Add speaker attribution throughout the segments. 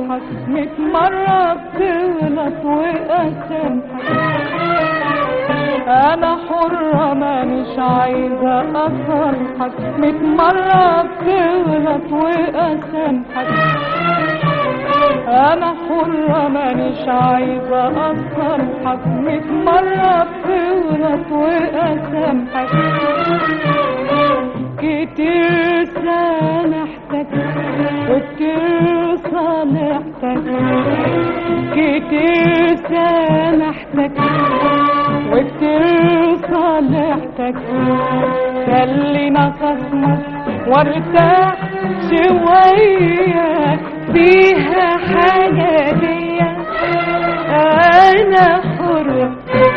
Speaker 1: أصالحك ميت مرة بتغلط وأسامحك أنا حرة مانيش عايزة أصالحك ميت مرة بتغلط وأسامحك أنا حرة مانيش عايزة أصالحك ميت مرة بتغلط وأسامحك كتير سامحتك وكتير صالحتك كتير سامحتك وكتير صالحتك خلينا خصمك وارتاح شوية فيها حاجة ليا أنا حرة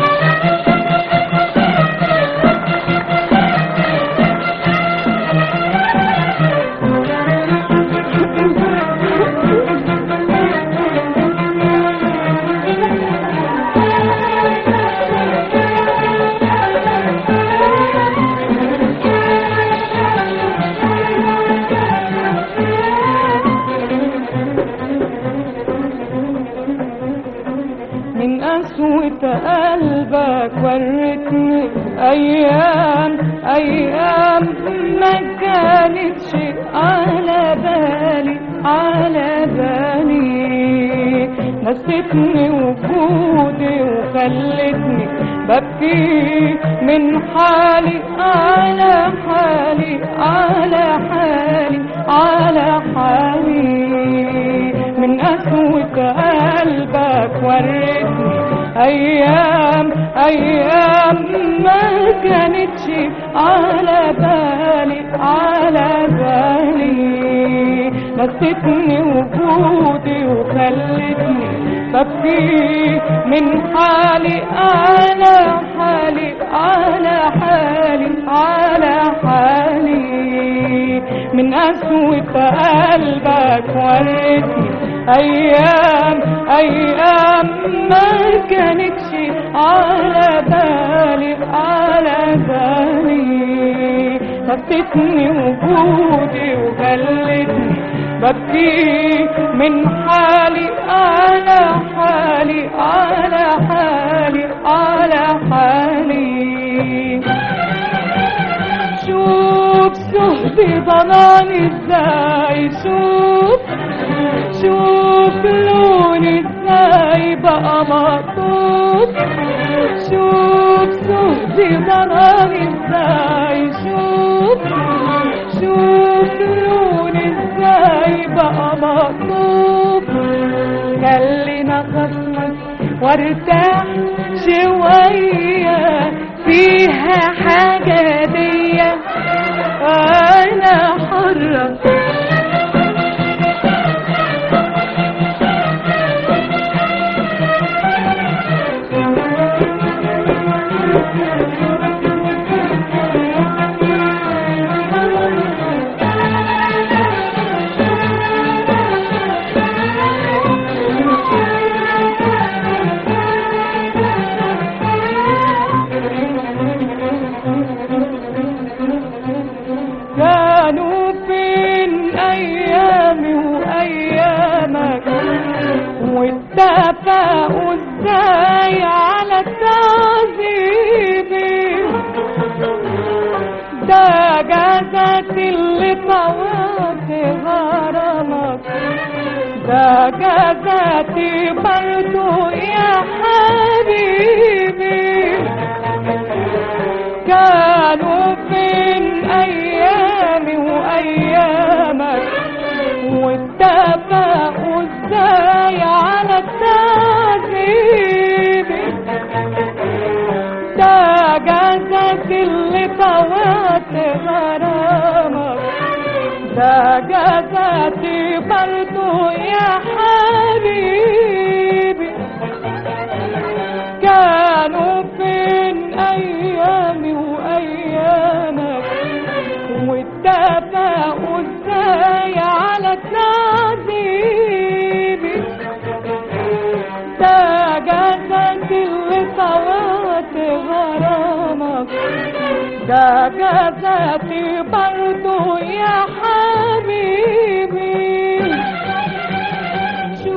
Speaker 1: من قسوة قلبك ورتني أيام أيام ما كانتش على بالي على بالي نسيتني وجودي وخلتني ببكي من حالي على حالي على حالي على حالي من قسوة قلبك وريتني أيام أيام ما كانتش على بالي على بالي نسيتني وجودي وخلتني ببكي من حالي على حالي على حالي على حالي من قسوة قلبك وريتني أيام أيام ما كانتش على بالي على بالي نسيتني وجودي وخلتني ببكي من حالي على حالي على حالي على حالي شوف صهدي ضناني ازاي شوف شوف لوني ازاي بقى مقطوط شوف صهدي ضناني ازاي شوف شوف لوني ازاي بقى مقطوط خلينا خصمك وارتاح شوية فيها حاجة ليا أنا حرة كانوا فين أيامي وأيامك واتفقوا ازاي على تعذيبي ده جازت اللي طوات غرامك ده جازتي برضو يا حبيبي كانوا فين ايامي وايامك واتفقوا ازاي على التعذيب ده جازت اللي طوات غرامك ده جازتي برضو يا حبيبي كانوا فين ايامي وايامك واتفقوا ازاي على التعذيب ده جسد اللي طوات غرامك ده جسدي برضو يا حبيبي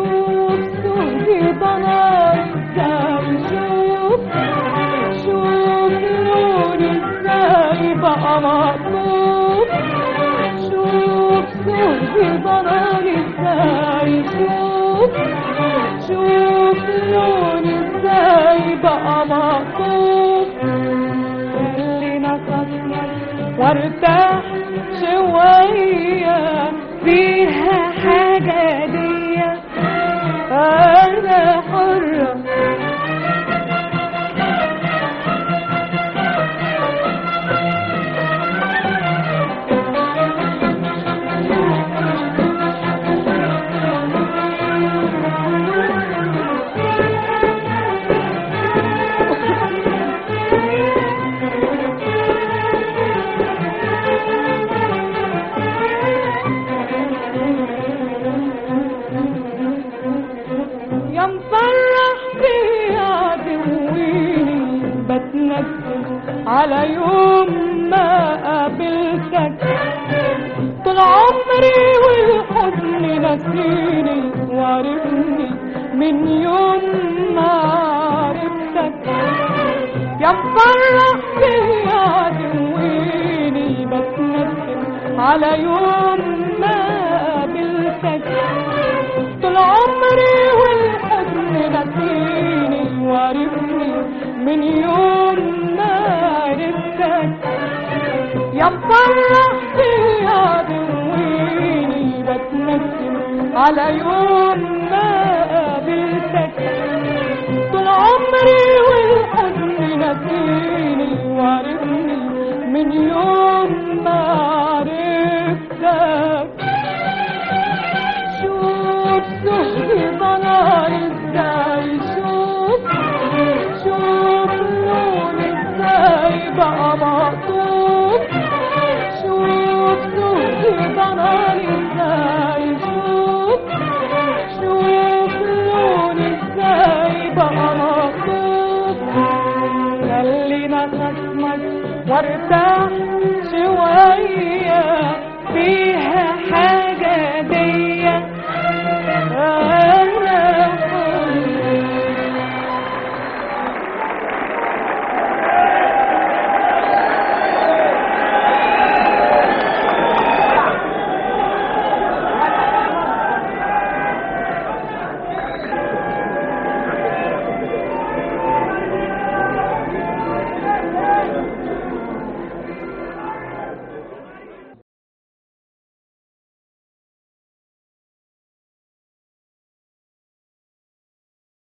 Speaker 1: وارتاح شوية فيها حاجة دي أنا حرة يا مفرح في عدويني بتنكد على يوم ما قابلتك طول عمري والحزن نسيني وعرفني من يوم ما عرفتك يا مفرح في عدويني بتنكد على يوم ما قابلتك طول عمري والحزن نسيني وعرفني من يوم ما عرفتك يا مفرح في عدويني بتنسم على يوم ما قابلتك طول عمري والحزن نسيني وعرفني من يوم ما عرفتك شوف زهدي ضلال ازاي شوف شوف لون ازاي بقى مقطوف شوف زهدي ضلال ازاي شوف شوف لون ازاي بقى مقطوف خلينا خصمك وارتاح